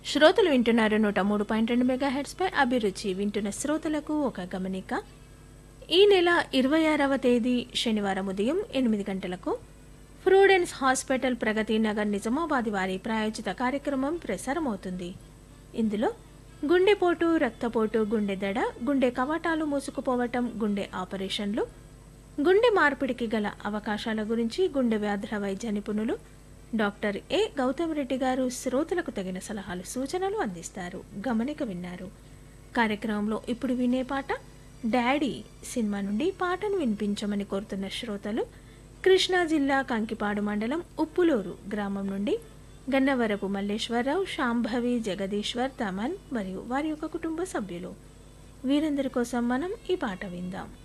శ్రోతలు వింటున్నారు నూట మూడు పాయింట్ రెండు మెగా పై అభిరుచి వింటున్న శ్రోతలకు ఒక గమనిక ఈ నెల ఇరవై ఆరవ తేదీ శనివారం ఉదయం ఎనిమిది గంటలకు ఫ్రూడెన్స్ హాస్పిటల్ ప్రగతి నగర్ నిజామాబాద్ వారి ప్రాయోజిత కార్యక్రమం ప్రసారమవుతుంది ఇందులో గుండెపోటు రక్తపోటు గుండె దడ గుండె కవాటాలు మూసుకుపోవటం గుండె ఆపరేషన్లు గుండె మార్పిడికి గల అవకాశాల గురించి గుండె వ్యాధుల వైద్య నిపుణులు డాక్టర్ ఏ గౌతమ్ రెడ్డి గారు శ్రోతలకు తగిన సలహాలు సూచనలు అందిస్తారు గమనిక విన్నారు కార్యక్రమంలో ఇప్పుడు వినే పాట డాడీ సినిమా నుండి పాటను వినిపించమని కోరుతున్న శ్రోతలు కృష్ణా జిల్లా కంకిపాడు మండలం ఉప్పులూరు గ్రామం నుండి గన్నవరపు మల్లేశ్వరరావు శాంభవి జగదీశ్వర్ తమన్ మరియు వారి యొక్క కుటుంబ సభ్యులు వీరందరి కోసం మనం ఈ పాట విందాం